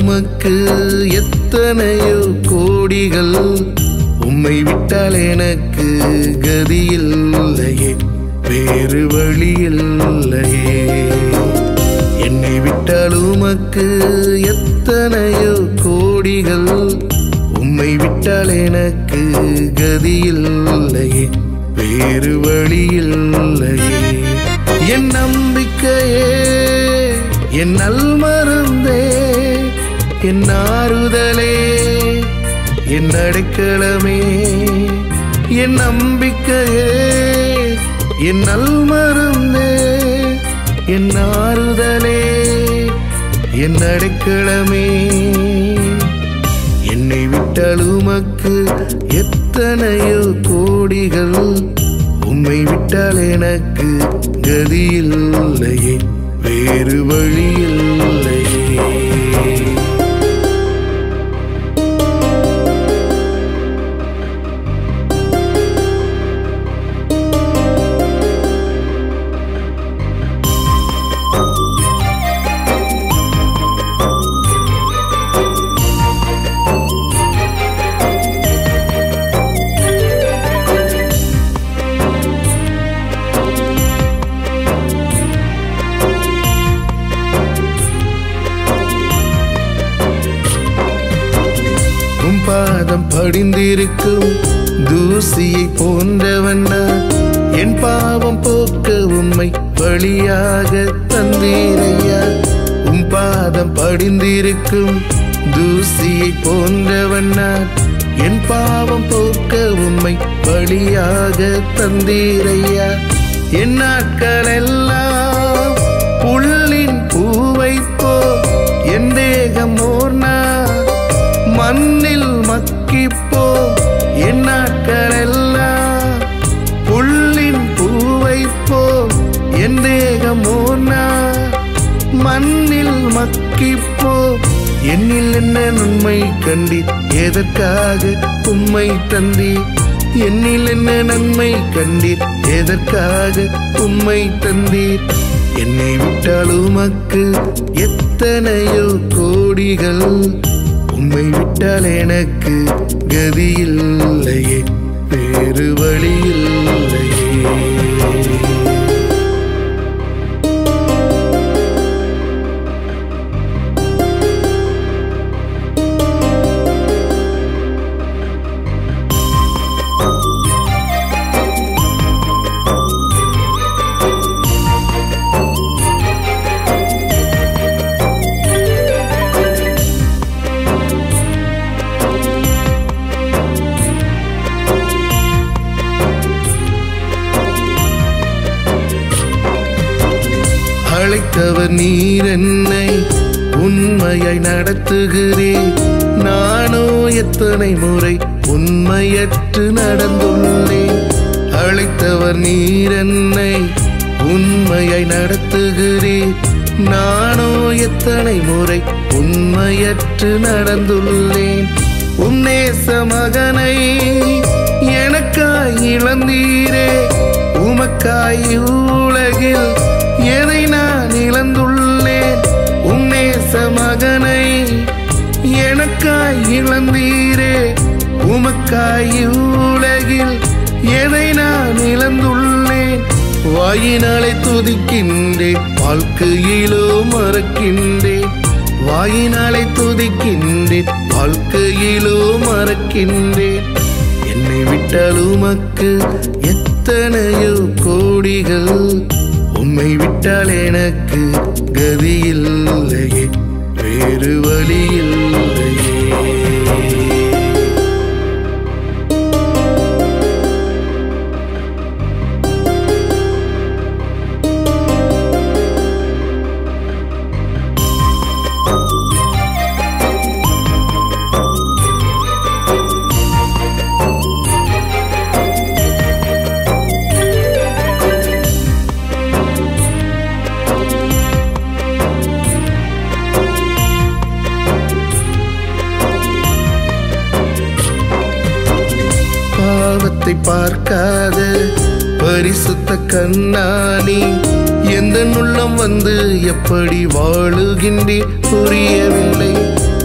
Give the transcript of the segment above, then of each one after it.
உமக்கு எத்தனையோ கோடிகள் உம்மை விட்டால் எனக்கு கதியில்லையே வேறு வழியில்லையே என்னை விட்டால் உமக்கு எத்தனையோ கோடிகள் உம்மை விட்டால் எனக்கு கதியில்லையே வேறு வழியில்லையே என் நம்பிக்கையே என் நல்மருந்தே என் ஆறுதலே என் அடைக்கலமே என் நம்பிக்கையே என் நல்மருந்தே என் ஆறுதலே என் அடைக்கலமே என்னை விட்டால் உமக்கு எத்தனையோ கோடிகள் உம்மை விட்டால் எனக்கு கதியில்லையே வேறு வழியில்லையே உம் பாதம் படிந்திருக்கும் தூசியை போன்றவண்ணா என் பாவம் போக்க உம்மை வழியாக தந்தீரையா உம் பாதம் படிந்திருக்கும் தூசியை போன்றவண்ணா என் பாவம் போக்க உம்மை வழியாக தந்தீரையா என் நாட்கள் எல்லாம் புல்லின் பூவை போ என் தேகம் ஓர் நாள் மண்ணில் மக்கிப்போ என் நாட்களெல்லாம் புல்லின் பூவை போ என் தேகம் ஓனா மண்ணில் மக்கிப்போ என்னில் என்ன நன்மை கண்டி எதற்காக உம்மை தந்தி என்னில் என்ன நன்மை கண்டீர் எதற்காக உம்மை தந்தீர் என்னை விட்டால் உமக்கு எத்தனையோ கோடிகள் உம்மை விட்டால் எனக்கு கதியில்லையே வேறு வழியில்லையே அழைத்தவர் நீர் என்னை உண்மையை நடத்துகிறேன் நானோ எத்தனை முறை உண்மையற்று நடந்துள்ளேன் அழைத்தவர் நீர் என்னை உண்மையை நடத்துகிறேன் நானோ எத்தனை முறை உண்மையற்று நடந்துள்ளேன் உன்னேச மகனை எனக்காய் இழந்தீரே உமக்காய் உலகில் எதை நான் இழந்துள்ளேன் உன்னேச மகனை எனக்காய் இழந்தீரே உமக்காய் உலகில் எதை நான் இழந்துள்ளேன் வாயினாலே துதிக்கின்றேன் வாழ்க்கையிலோ மறக்கின்றேன் வாயினாலே துதிக்கின்றேன் வாழ்க்கையிலோ மறக்கின்றேன் என்னை விட்டால் உமக்கு எத்தனையோ கோடிகள் உம்மை விட்டால் எனக்கு கதியில்லையே வேறு வழியில்லையே பாவத்தை பார்க்காத பரிசுத்த கண்ணானி எந்த உள்ளம் வந்து எப்படி வாழுகின்றே புரியவில்லை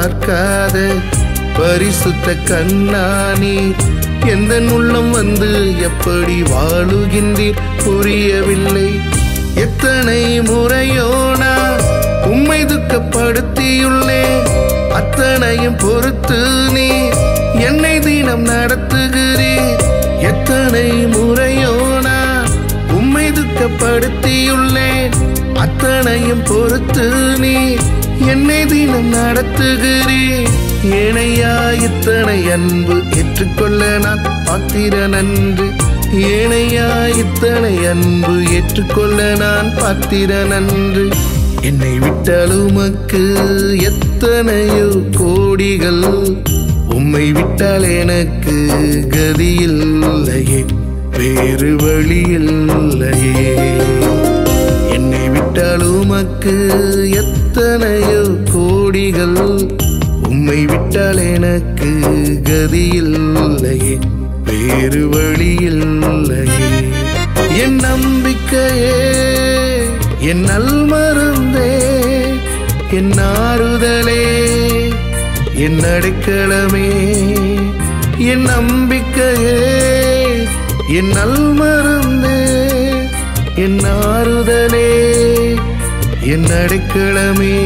பார்க்காத பரிசுத்த கண்ணானி எந்த உள்ளம் வந்து எப்படி வாழுகின்றீர் புரியவில்லை எத்தனை முறையோ நான் உம்மை துக்கப்படுத்தியுள்ளேன் அத்தனையும் பொறுத்து நீ என்னை தினம் நடத்துகிறீர் எத்தனை முறையோ நான் உம்மை துக்கப்படுத்தியுள்ளேன் அத்தனையும் பொறுத்து நீ என்னை தினம் நடத்துகிறீர் ஏனையா இத்தனை அன்பு ஏற்றுக்கொள்ள நான் பாத்திர நன்று ஏனையா இத்தனை அன்பு ஏற்றுக்கொள்ள நான் பாத்திர நன்று என்னை விட்டால் உமக்கு எத்தனையோ கோடிகள் உம்மை விட்டால் எனக்கு கதியில்லையே வேறு வழியில்லையே என்னை விட்டால் உமக்கு எத்தனையோ கோடிகள் உம்மை விட்டால் எனக்கு கதியில்லையே வேறு வழியில்லையே என் நம்பிக்கையே என் நல்மருந்தே என் ஆறுதலே என் அடைக்கலமே என் நம்பிக்கையே என் நல்மருந்தே என் ஆறுதலே என் அடைக்கலமே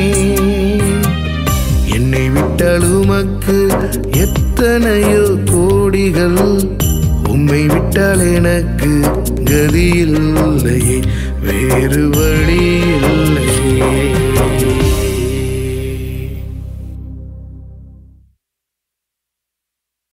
என்னை விட்டால் உமக்கு எத்தனையோ கோடிகள் உம்மை விட்டால் எனக்கு கதியில்லையே வேறு வழி இல்லையே